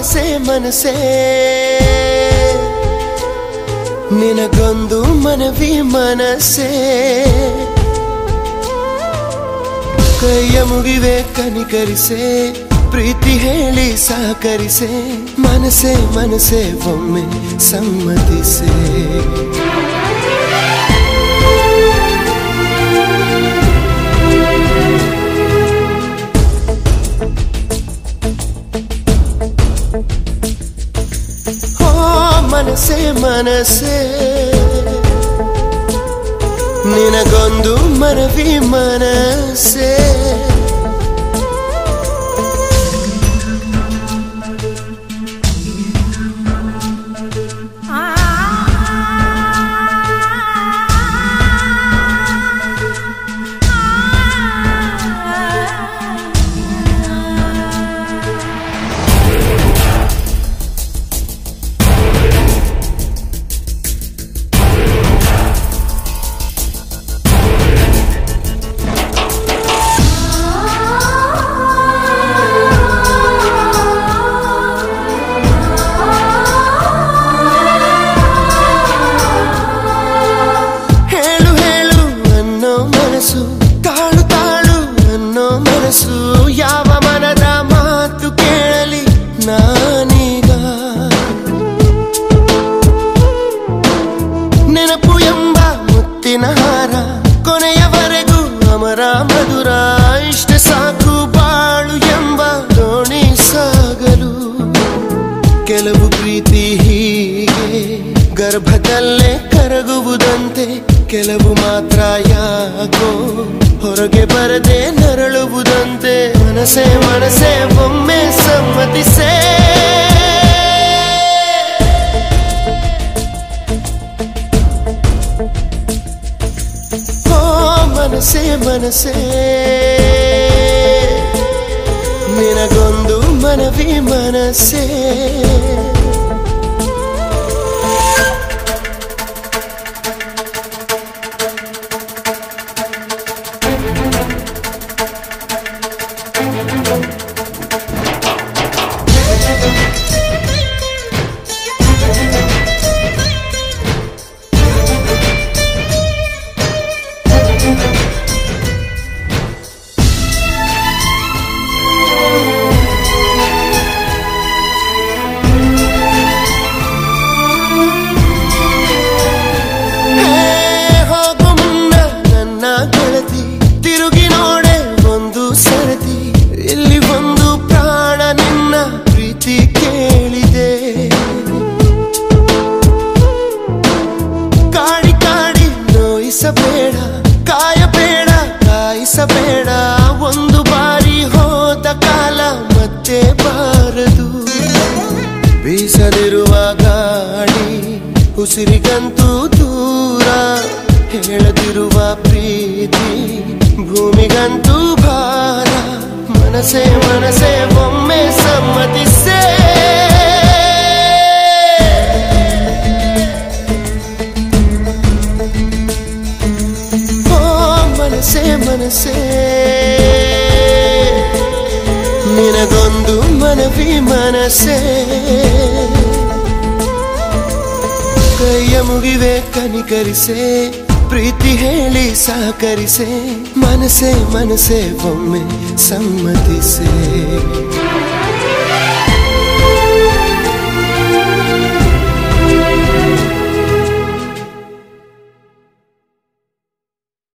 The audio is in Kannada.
ಮನಸೇ ಮನಸೇ ನಿನಗೊಂದು ಮನವಿ ಮನಸ್ಸೇ ಕೈಯ ಮುಗಿವೆ ಕನಿಕರಿಸೆ ಪ್ರೀತಿ ಹೇಳಿ ಸಹಕರಿಸೆ ಮನಸೇ ಮನಸೇ ಒಮ್ಮೆ ಸಮ್ಮತಿಸೆ ಓ ಮನಸೇ ಮನಸೇ ನಿನಗೊಂದು ಮನವಿ ಮನಸ್ಸೇ ಹೇಳು ಹೇಳು ಅನ್ನೋ ಮನಸ್ಸು ತಾಳು ತಾಳು ಅನ್ನೋ ಮನಸ್ಸು ಯಾವ ಮನದ ಮಾತು ಕೇಳಲಿ ನಾನೀಗ ನೆನಪು ಎಂಬ ಮುತ್ತಿನ ಹಾರ ಕೊನೆಯವರೆಗೂ ಅಮರ ಮಧುರ ಇಷ್ಟ ಸಾಕು ಬಾಳು ಎಂಬ ದೋಣಿ ಸಾಗಲು ಕೆಲವು ಪ್ರೀತಿ ಹೀಗೆ ಗರ್ಭದಲ್ಲೇ ಕರಗುವುದಂತೆ ಕೆಲವು ಮಾತ್ರ ಯಾಕೋ ಹೊರಗೆ ಬರದೆ ನರಳುವುದಂತೆ ಮನಸೇ ಮನಸೇ ಒಮ್ಮೆ ಸಮ್ಮತಿಸೇ ಓ ಮನಸೇ ಮನಸೇ ನಿನಗೊಂದು ಮನವಿ ಮನಸ್ಸೇ ಹೇ, ಹೋಗು ಮುನ್ನ ನನ್ನ ಗೆಳತಿ ತಿರುಗಿ ನೋಡೆ ಒಂದು ಸರತಿ ಇಲ್ಲಿ ಒಂದು ಪ್ರಾಣ ನಿನ್ನ ಪ್ರೀತಿ ಕೇಳಿದೆ ಕಾಡಿ ಕಾಡಿ ನೋಯಿಸಬೇಡ ಕಾಯಬೇಡ ಕಾಯಿಸಬೇಡ ಒಂದು ಬಾರಿ ಹೋದ ಕಾಲ ಮತ್ತೆ ಬಾರದು ಬೀಸದಿರುವ ಗಾಳಿ ಉಸಿರಿಗಂತೂ ದೂರ ಹೇಳದಿರುವ ಪ್ರೀತಿ ಭೂಮಿಗಂತೂ ಭಾರ ಮನಸೇ ಮನಸೇ ಒಮ್ಮೆ ಸಮ್ಮತಿಸೇ ಓ ಮನಸೇ ಮನಸೇ ನಿನಗೊಂದು ಮನವಿ ಮನಸ್ಸೇ ಕೈಯ ಮುಗಿವೆ ಕನಿಕರಿಸೆ ಪ್ರೀತಿ ಹೇಳಿ ಸಹಕರಿಸೆ ಮನಸೇ ಮನಸೇ ಒಮ್ಮೆ ಸಮ್ಮತಿಸೆ